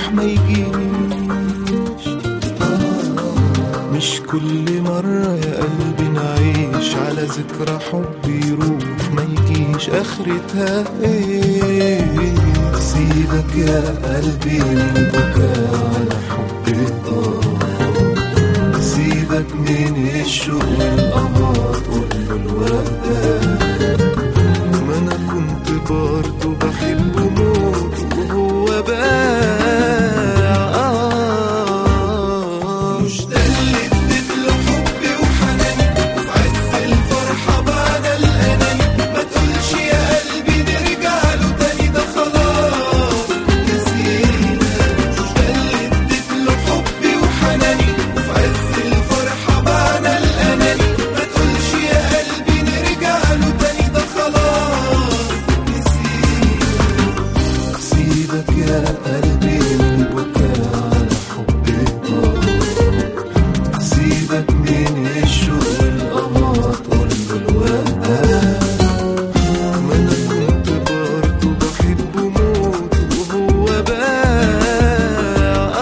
يروح ما يجيش مش كل مرة يا قلبي نعيش على ذكرى حب يروح ما يجيش آخرتها ايه سيبك يا قلبي من البكاء على حب الضال سيبك من الشوق والقمر كله الوقت ما انا كنت برضه بحبه موت وهو باع مش ده اللي اديت له حبي وحناني وفي عز الفرحة بعد الأناني ما تقولش يا قلبي نرجع له تاني ده خلاص نسينا مش ده اللي اديت له حبي وحناني وفي عز الفرحة بعد الأناني ما تقولش يا قلبي نرجع له تاني ده خلاص نسينا سيبك يا قلبي من البكاء على حب الضال سيبك من الشوق والقمر كله الوقت ما انا كنت برضه بحبه موت وهو باع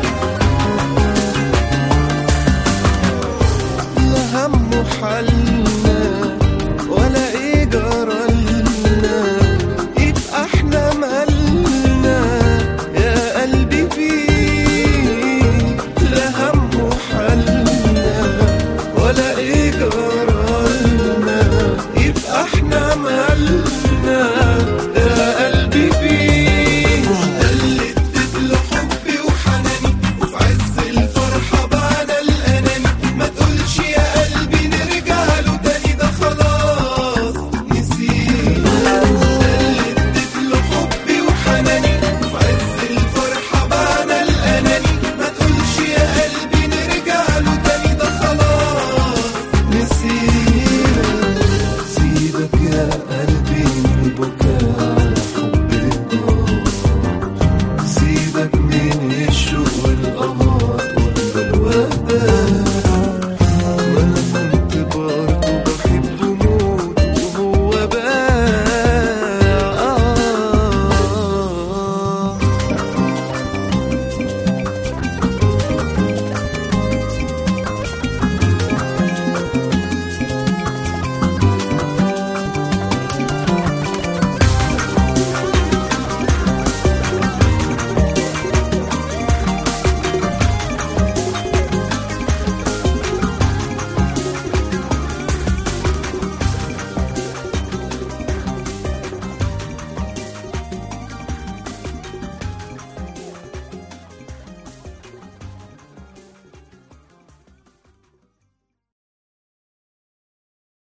لا همه حل